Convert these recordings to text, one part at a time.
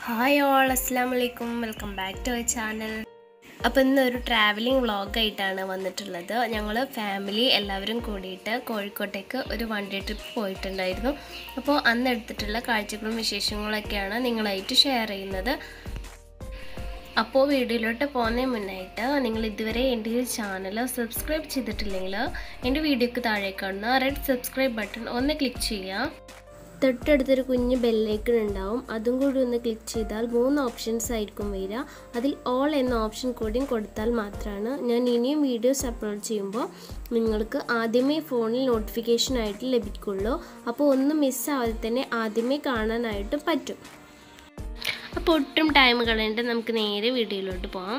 hi all അസ്സാം വലൈക്കും welcome back to our channel അപ്പോൾ ഇന്നൊരു ട്രാവലിംഗ് വ്ളോഗായിട്ടാണ് വന്നിട്ടുള്ളത് ഞങ്ങൾ ഫാമിലി എല്ലാവരും കൂടിയിട്ട് കോഴിക്കോട്ടേക്ക് ഒരു വൺ ഡേ ട്രിപ്പ് പോയിട്ടുണ്ടായിരുന്നു അപ്പോൾ അന്ന് എടുത്തിട്ടുള്ള കാഴ്ചകളും വിശേഷങ്ങളൊക്കെയാണ് നിങ്ങളായിട്ട് ഷെയർ ചെയ്യുന്നത് അപ്പോൾ വീഡിയോയിലോട്ട് പോകുന്നതിന് മുന്നായിട്ട് നിങ്ങൾ ഇതുവരെ എൻ്റെ ഈ ചാനൽ സബ്സ്ക്രൈബ് ചെയ്തിട്ടില്ലെങ്കിൽ എൻ്റെ വീഡിയോക്ക് താഴെ കാണുന്ന റെഡ് സബ്സ്ക്രൈബ് ബട്ടൺ ഒന്ന് ക്ലിക്ക് ചെയ്യുക തൊട്ടടുത്തൊരു കുഞ്ഞ് ബെല്ലൈക്കൺ ഉണ്ടാവും അതും കൂടി ഒന്ന് ക്ലിക്ക് ചെയ്താൽ മൂന്ന് ഓപ്ഷൻസ് ആയിരിക്കും വരിക അതിൽ ഓൾ എന്ന ഓപ്ഷൻ കൂടിയും കൊടുത്താൽ മാത്രമാണ് ഞാൻ ഇനിയും വീഡിയോസ് അപ്ലോഡ് ചെയ്യുമ്പോൾ നിങ്ങൾക്ക് ആദ്യമേ ഫോണിൽ നോട്ടിഫിക്കേഷൻ ആയിട്ട് ലഭിക്കുള്ളൂ അപ്പോൾ ഒന്നും മിസ്സാവാതെ തന്നെ ആദ്യമേ കാണാനായിട്ട് പറ്റും അപ്പോൾ ഒട്ടും ടൈം കളയണ്ട നമുക്ക് നേരെ വീഡിയോയിലോട്ട് പോകാം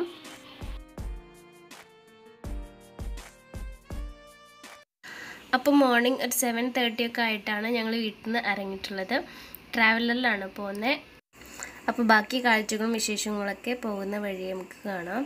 അപ്പോൾ മോർണിംഗ് ഒരു സെവൻ തേർട്ടി ഒക്കെ ആയിട്ടാണ് ഞങ്ങൾ വീട്ടിൽ നിന്ന് ഇറങ്ങിയിട്ടുള്ളത് ട്രാവലറിലാണ് പോകുന്നത് അപ്പോൾ ബാക്കി കാഴ്ചകളും വിശേഷങ്ങളൊക്കെ പോകുന്ന വഴി നമുക്ക് കാണാം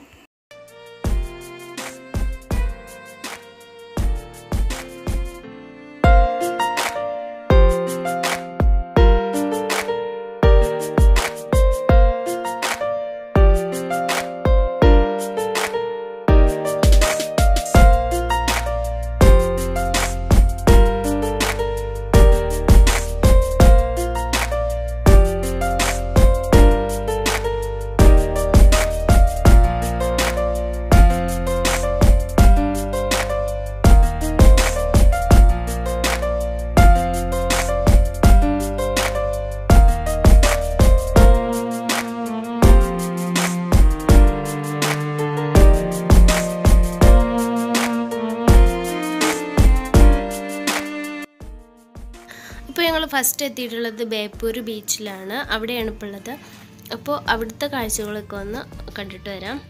ഇപ്പോൾ ഞങ്ങൾ ഫസ്റ്റ് എത്തിയിട്ടുള്ളത് ബേപ്പൂർ ബീച്ചിലാണ് അവിടെയാണ് ഇപ്പോൾ ഉള്ളത് അപ്പോൾ അവിടുത്തെ കാഴ്ചകളൊക്കെ ഒന്ന് കണ്ടിട്ട് വരാം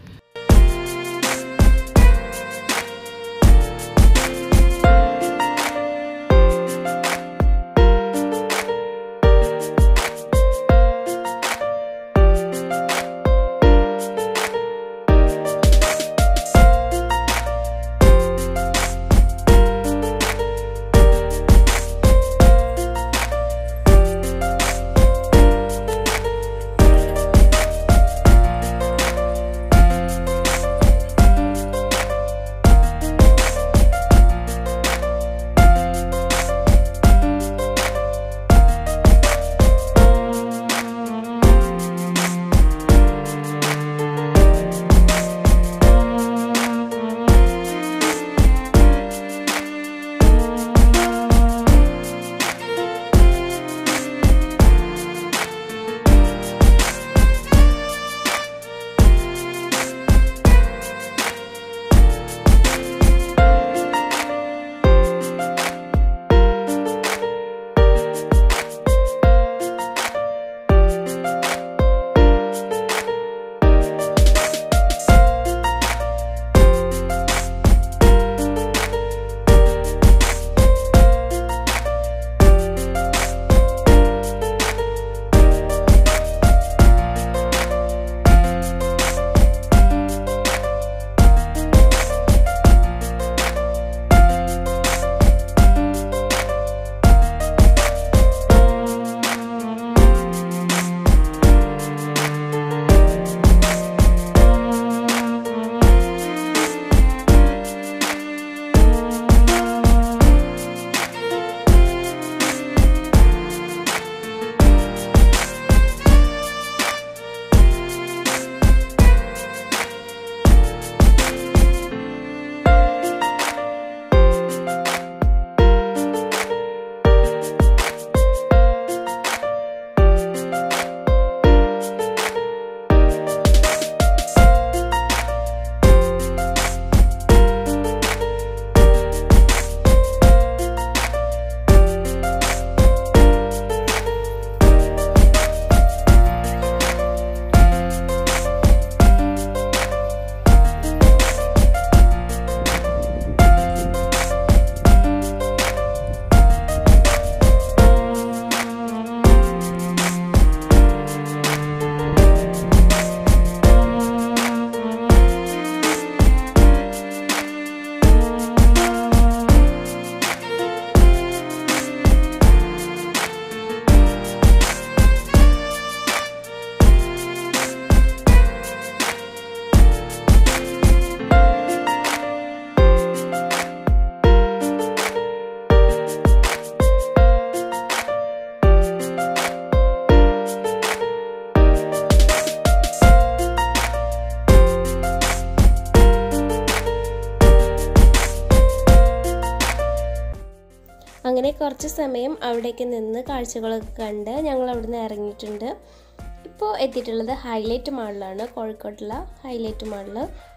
അങ്ങനെ കുറച്ച് സമയം അവിടേക്ക് നിന്ന് കാഴ്ചകളൊക്കെ കണ്ട് ഞങ്ങൾ അവിടുന്ന് ഇറങ്ങിയിട്ടുണ്ട് ഇപ്പോൾ എത്തിയിട്ടുള്ളത് ഹൈലൈറ്റ് മാളിലാണ് കോഴിക്കോട്ടുള്ള ഹൈലൈറ്റ് മാളിൽ